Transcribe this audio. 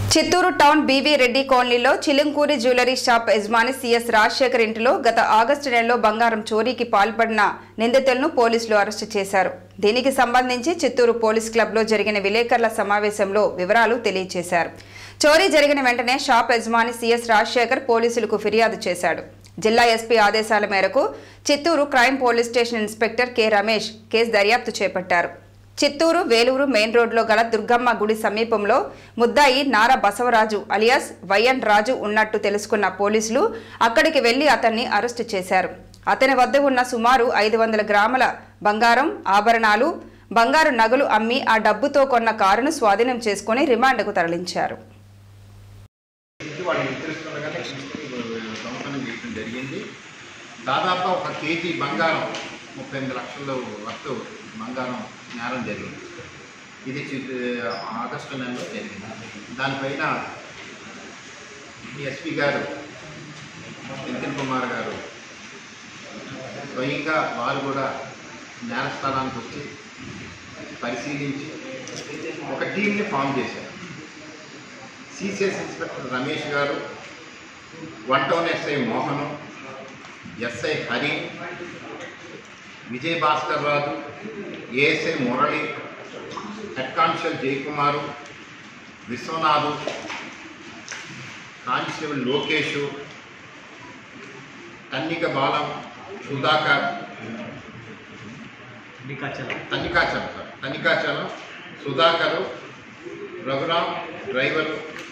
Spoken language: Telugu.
చిత్తూరు టౌన్ బీవీ రెడ్డి కాలనీలో చిలంకూరి జ్యువెలరీ షాప్ యజమాని సిఎస్ రాజశేఖర్ ఇంటిలో గత ఆగస్టు నెలలో బంగారం చోరీకి పాల్పడిన నిందితులను పోలీసులు అరెస్టు చేశారు దీనికి సంబంధించి చిత్తూరు పోలీస్ క్లబ్లో జరిగిన విలేకరుల సమావేశంలో వివరాలు తెలియజేశారు చోరీ జరిగిన వెంటనే షాప్ యజమాని సిఎస్ రాజశేఖర్ పోలీసులకు ఫిర్యాదు చేశాడు జిల్లా ఎస్పీ ఆదేశాల మేరకు Chittoor crime police station inspector K Ramesh case దర్యాప్తు చేపట్టారు చిత్తూరు వేలూరు మెయిన్ రోడ్లో గల దుర్గమ్మ గుడి సమీపంలో ముద్దాయి నార బసవరాజు అలియాస్ వైఎన్ రాజు ఉన్నట్టు తెలుసుకున్న పోలీసులు అక్కడికి వెళ్లి అతన్ని అరెస్టు చేశారు అతని వద్ద ఉన్న సుమారు ఐదు వందల గ్రాముల బంగారం ఆభరణాలు బంగారు నగలు అమ్మి ఆ డబ్బుతో కొన్న కారును స్వాధీనం చేసుకుని రిమాండ్కు తరలించారు నుంచి వాళ్ళు తెలుస్తుండగానే దొంగతనం చేయడం జరిగింది దాదాపు ఒక కేజీ బంగారం ముప్పై ఎనిమిది లక్షల వస్తు బంగారం నేరం జరిగింది ఇది చి- ఆగస్టు నెలలో జరిగింది దానిపైన ఎస్పీ గారు నితిన్ కుమార్ గారు స్వయంగా వారు కూడా నేరస్థానానికి వచ్చి పరిశీలించి ఒక టీంని ఫామ్ చేశారు సిసిఎస్ ఇన్స్పెక్టర్ రమేష్ గారు one town S I Mohan S I Hari Vijay Bhaskar Raju A S I Murali head constable Jayakumar Viswanath constable Lokesh Kannika Balam Sudhakar Thanikachalam sir Thanikachalam Sudhakar Raghuram driver